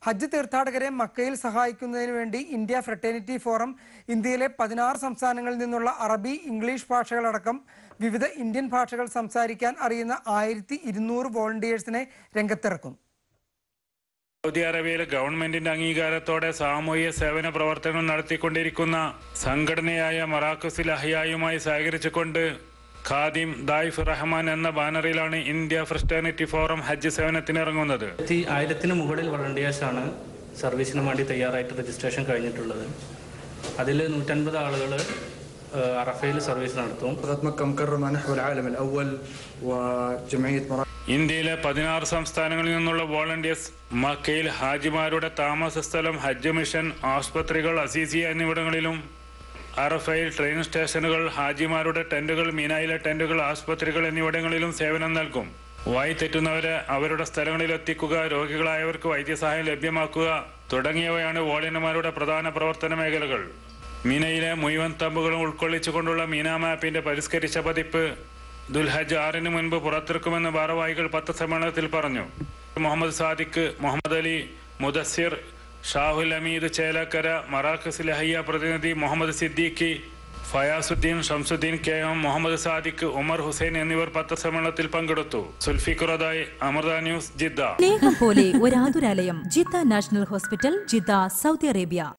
ഹജ്ജ് തീർത്ഥാടകരെ മക്കയിൽ സഹായിക്കുന്നതിന് വേണ്ടി ഇന്ത്യ ഫ്രട്ടേണിറ്റി ഫോറം ഇന്ത്യയിലെ പതിനാറ് സംസ്ഥാനങ്ങളിൽ നിന്നുള്ള അറബി ഇംഗ്ലീഷ് ഭാഷകളടക്കം വിവിധ ഇന്ത്യൻ ഭാഷകൾ സംസാരിക്കാൻ അറിയുന്ന ആയിരത്തി ഇരുന്നൂറ് വോളണ്ടിയേഴ്സിനെ രംഗത്തിറക്കും സൗദി അറേബ്യയിലെ ഗവൺമെന്റിന്റെ അംഗീകാരത്തോടെ സാമൂഹ്യ സേവന പ്രവർത്തനങ്ങൾ നടത്തിക്കൊണ്ടിരിക്കുന്ന സംഘടനയായ മറാക്കുസിൽ അഹിയായുമായി സഹകരിച്ചുകൊണ്ട് ഖാദിം ദായിഫ് റഹ്മാൻ എന്ന ബാനറിലാണ് ഇന്ത്യ ഫ്രസ്റ്റേണിറ്റി ഫോറം ഹജ്ജ് സേവനത്തിന് ഇറങ്ങുന്നത് ആയിരത്തി ആയിരത്തിന് മുകളിൽ വളണ്ടിയേഴ്സാണ് സർവീസിന് വേണ്ടി തയ്യാറായിട്ട് രജിസ്ട്രേഷൻ കഴിഞ്ഞിട്ടുള്ളത് അതിൽ നൂറ്റൻപത് ആളുകൾ അറഫയിൽ സർവീസ് നടത്തും منطقة مكة مكرمة نحو العالم الأول وجمعية مراكز ഇന്ത്യയിലെ പതിനാറ് സംസ്ഥാനങ്ങളിൽ നിന്നുള്ള വോളണ്ടിയേഴ്സ് മക്കയിൽ ഹാജിമാരുടെ താമസ സ്ഥലം ഹജ്ജ് മിഷൻ ആസ്പത്രികൾ അസീസിയ എന്നിവിടങ്ങളിലും അറഫയിൽ ട്രെയിൻ സ്റ്റേഷനുകൾ ഹാജിമാരുടെ ടെന്റുകൾ മീനായിലെ ടെന്റുകൾ ആസ്പത്രികൾ എന്നിവിടങ്ങളിലും സേവനം നൽകും വായി തെറ്റുന്നവരെ അവരുടെ സ്ഥലങ്ങളിൽ എത്തിക്കുക രോഗികളായവർക്ക് വൈദ്യസഹായം ലഭ്യമാക്കുക തുടങ്ങിയവയാണ് വോളണ്ടിയർമാരുടെ പ്രധാന പ്രവർത്തന മേഖലകൾ മീനയിലെ മുഴുവൻ തമ്പുകളും ഉൾക്കൊള്ളിച്ചുകൊണ്ടുള്ള മീന മാപ്പിന്റെ പരിഷ്കരിച്ച പതിപ്പ് ദുൽഹജ് ആറിന് മുൻപ് പുറത്തിറക്കുമെന്ന് ഭാരവാഹികൾ പത്രസമ്മേളനത്തിൽ പറഞ്ഞു മുഹമ്മദ് സാദിഖ് മുഹമ്മദ് അലി മുദസ്സിർ ഷാഹുൽ അമീദ് ചേലക്കര മറാഖസ് ലഹയ്യ പ്രതിനിധി മുഹമ്മദ് സിദ്ദീഖി ഫയാസുദ്ദീൻ ഷംസുദ്ദീൻ കെ എം മുഹമ്മദ് സാദിഖ് ഉമർ ഹുസൈൻ എന്നിവർ പത്രസമ്മേളനത്തിൽ പങ്കെടുത്തു സുൽഫിഖുറദായ് അമൃത ന്യൂസ് ജിദ്ദ സ്നേഹം പോലെ ഒരു ആതുരാലയം Jeddah national hospital Jeddah Saudi Arabia